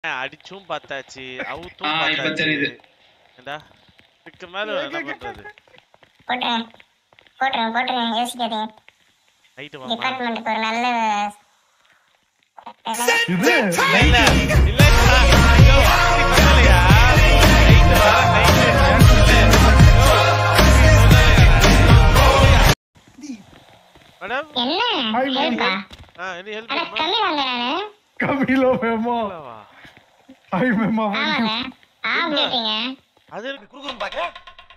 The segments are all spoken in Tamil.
அடிச்சும் பார்த்தாச்சு அவுத்தும் ஆ, இப்ப பார்த்தாச்சு தெரியுது. ஏண்டா இதுக்கு மேல என்ன பண்றது போட்டுருங்க போட்டுருங்க போட்டுருங்க யோசிக்காதீங்க நைட்டு வாமா டிபார்ட்மெண்ட்டுக்கு ஒரு நல்ல இது இல்ல இல்ல இல்லடா ஐயோ அப்படி சொல்லலையா நைட்டு வா நைட்டு மேடம் என்ன Hi, ஹெல்ப்பா ஆ என்ன ஹெல்ப் அட கம்மி வாங்க நானு கபிலோ மேமோ வா ஹாய் மேமா ஆமாங்க ஆம் கேட்டீங்க அது எனக்கு குறுகுறுன்னு பாக்க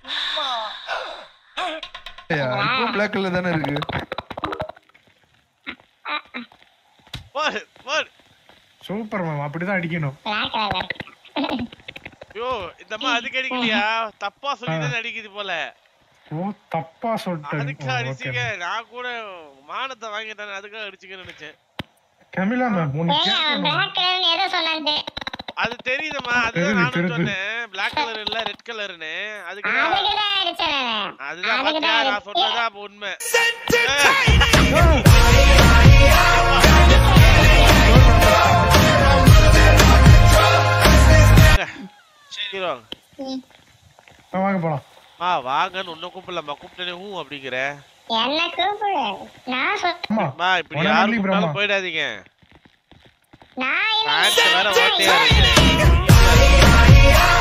இப்போ பிளாக் கலர் தானே இருக்கு போடு போடு சூப்பர் மேம் அப்படிதான் அடிக்கணும் பிளாக் கலர் ஐயோ இந்த அம்மா அதுக்கு அடிக்கலையா தப்பா சொல்லி தான் அடிக்குது போல ஓ தப்பா சொல்லிட்டேன் அதுக்கு ஓ, அடிச்சீங்க okay. நான் கூட மானத்தை வாங்கி தானே அதுக்காக அடிச்சீங்கன்னு நினைச்சேன் கமிலா மேம் உனக்கு ஏய் அவன் கேட்கணும் பிளாக் கலர்னு ஏதோ சொன்னான் அது தெரியுதுமா அதுதான் தெரியுது, நானும் தெரியுது. சொன்னேன் பிளாக் கலர் இல்ல ரெட் கலர்னு அதுக்கு தான் அதுக்கு தான் அடிச்சேன் நானு அதுதான் அதுக்கு பாத்தியா தான் நான் சொன்னதா அப்ப உண்மை ஹீரோ ம். ஆ, வாங்க போலாம் ஆ வாங்கன்னு ஒன்னும் கூப்பிடலாமா கூப்பிட்டனே ஹூ அப்படிங்கிற என்ன கூப்பிடு நான் சொல் அம்மா மா இப்படி உடனே யாரும் leave கூப்பிட்டாலும் பிரம்மா. போயிடாதீங்க நான் என்ன பேண்ட் வேற விசாரிச்சேன். ஓட்டையா இருக்கு